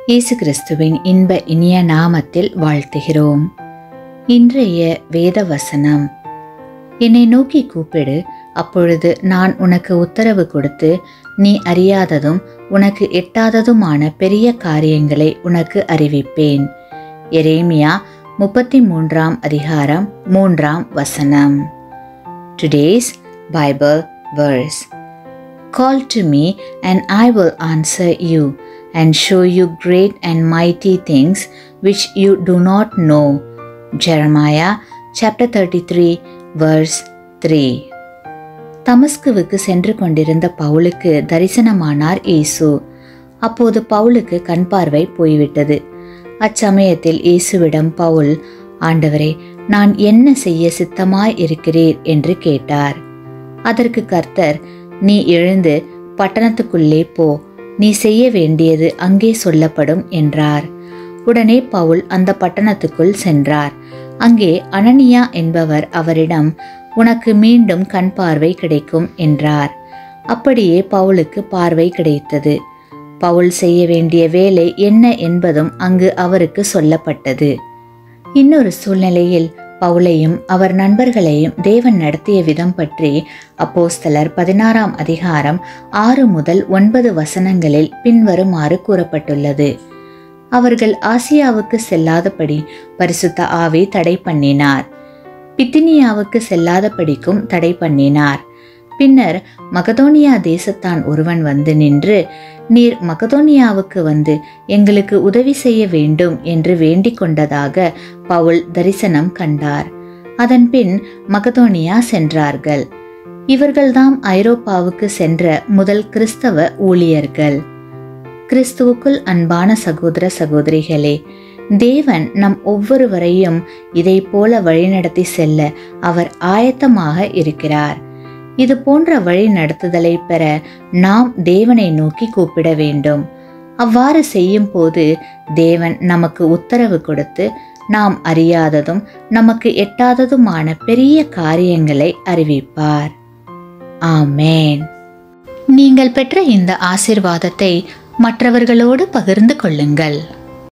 இயேசு கிறிஸ்துவின் இன்ப இனிய நாமத்தில் வாழ்த்துகிறோம் இன்றைய வேத வசனம் என்னை நோக்கி கூப்பிடு அப்பொழுது நான் உனக்கு உத்தரவு கொடுத்து நீ அறியாததும் உனக்கு எட்டாததுமான பெரிய காரியங்களை உனக்கு அறிவிப்பேன் எரேமியா முப்பத்தி மூன்றாம் அதிகாரம் மூன்றாம் வசனம் today's bible verse Call to me, and I will answer you, and show you great and mighty things which you do not know. Jeremiah chapter 33, verse 3. தமஸ்குவுக்கு சென்று கொண்டிருந்த பவுலுக்கு தரிசனமானார் இயேசு அப்போது பவுலுக்கு கண் பார்வை போய்விட்டது அச்சமயத்தில் இயேசுவிடம் பவுல் ஆண்டவரே நான் என்ன செய்ய சித்தமாய் இருக்கிறீர் என்று கேட்டார் அதற்கு கர்த்தர் நீ எழுந்து பட்டணத்துக்குள்ளே போ நீ செய்ய வேண்டியது அங்கே சொல்லப்படும் என்றார் உடனே பவுல் அந்த பட்டணத்துக்குள் சென்றார் அங்கே அனனியா என்பவர் அவரிடம் உனக்கு மீண்டும் கண் பார்வை கிடைக்கும் என்றார் அப்படியே பவுலுக்கு பார்வை கிடைத்தது பவுல் செய்ய வேண்டிய வேலை என்ன என்பதும் அங்கு அவருக்கு சொல்லப்பட்டது இன்னொரு சூழ்நிலையில் பவுலையும் அவர் நண்பர்களையும் தேவன் நடத்திய விதம் பற்றி அப்போஸ்தலர் பதினாறாம் அதிகாரம் ஆறு முதல் ஒன்பது வசனங்களில் பின்வருமாறு கூறப்பட்டுள்ளது அவர்கள் ஆசியாவுக்கு செல்லாதபடி பரிசுத்த ஆவி தடை பண்ணினார் பித்தினியாவுக்கு செல்லாதபடிக்கும் தடை பண்ணினார் பின்னர் மகதோனியா தேசத்தான் ஒருவன் வந்து நின்று நீர் மகதோனியாவுக்கு வந்து எங்களுக்கு உதவி செய்ய வேண்டும் என்று வேண்டிக் கொண்டதாக பவுல் தரிசனம் கண்டார் அதன்பின் மகதோனியா சென்றார்கள் இவர்கள்தாம் ஐரோப்பாவுக்கு சென்ற முதல் கிறிஸ்தவ ஊழியர்கள் கிறிஸ்துவுக்குள் அன்பான சகோதர சகோதரிகளே தேவன் நம் ஒவ்வொருவரையும் இதை போல வழிநடத்தி செல்ல அவர் ஆயத்தமாக இருக்கிறார் இது போன்ற வழி நடத்துதலை பெற நாம் தேவனை நோக்கி கூப்பிட வேண்டும் அவ்வாறு செய்யும் போது தேவன் நமக்கு உத்தரவு கொடுத்து நாம் அறியாததும் நமக்கு எட்டாததுமான பெரிய காரியங்களை அறிவிப்பார் ஆமேன் நீங்கள் பெற்ற இந்த ஆசிர்வாதத்தை மற்றவர்களோடு பகிர்ந்து கொள்ளுங்கள்